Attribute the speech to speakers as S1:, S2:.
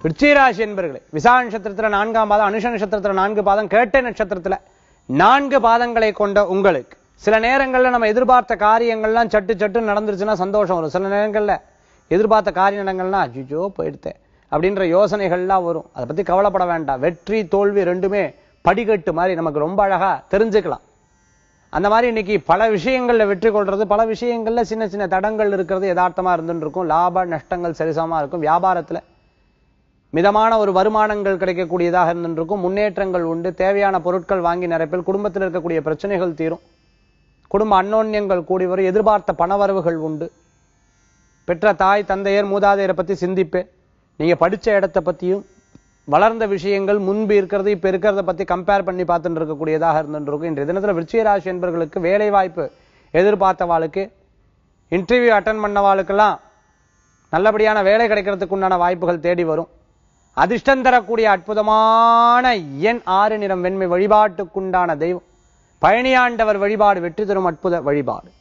S1: விருச்சிகராசி என்பர்களே விசா நட்சத்திரத்துல நான்காம் பாதம் அனுஷ நட்சத்திரத்துல நான்கு பாதம் கேட்டை நட்சத்திரத்துல நான்கு பாதங்களை கொண்ட உங்களுக்கு சில நேரங்கள்ல நம்ம எதிர்பார்த்த காரியங்கள்லாம் சட்டு சட்டு நடந்துருச்சுன்னா சந்தோஷம் வரும் சில நேரங்கள்ல எதிர்பார்த்த காரியங்கள்லாம் அஜிஜோ போயிடுத்தேன் அப்படின்ற யோசனைகள்லாம் வரும் அதை பத்தி கவலைப்பட வேண்டாம் வெற்றி தோல்வி ரெண்டுமே படிக்கட்டு மாதிரி நமக்கு ரொம்ப அழகா தெரிஞ்சுக்கலாம் அந்த மாதிரி இன்னைக்கு பல விஷயங்கள்ல வெற்றி கொள்றது பல விஷயங்கள்ல சின்ன சின்ன தடங்கள் இருக்கிறது யதார்த்தமா இருந்துட்டு இருக்கும் லாப நஷ்டங்கள் சரிசமா இருக்கும் வியாபாரத்துல மிதமான ஒரு வருமானங்கள் கிடைக்கக்கூடியதாக இருந்துருக்கும் முன்னேற்றங்கள் உண்டு தேவையான பொருட்கள் வாங்கி நிறைய பேர் குடும்பத்தில் இருக்கக்கூடிய பிரச்சனைகள் தீரும் குடும்ப அன்னோன்யங்கள் கூடி வரும் எதிர்பார்த்த பணவரவுகள் உண்டு பெற்ற தாய் தந்தையர் மூதாதையரை பத்தி சிந்திப்பேன் நீங்க படிச்ச இடத்த பத்தியும் வளர்ந்த விஷயங்கள் முன்பு இருக்கிறது இப்ப இருக்கிறத பத்தி கம்பேர் பண்ணி பார்த்துட்டு இருக்கக்கூடியதாக இருந்துட்டு இருக்கும் இன்றைய தினத்துல விருச்சிக ராசி என்பவர்களுக்கு வேலை வாய்ப்பு எதிர்பார்த்தவாளுக்கு இன்டர்வியூ அட்டன் பண்ணவாளுக்கெல்லாம் நல்லபடியான வேலை கிடைக்கிறதுக்கு உண்டான வாய்ப்புகள் தேடி வரும் அதிர்ஷ்டம் தரக்கூடிய அற்புதமான எண் ஆறு நிறம் வெண்மை வழிபாட்டுக்குண்டான தெய்வம் பழனியாண்டவர் வழிபாடு வெற்றி தரும் அற்புத வழிபாடு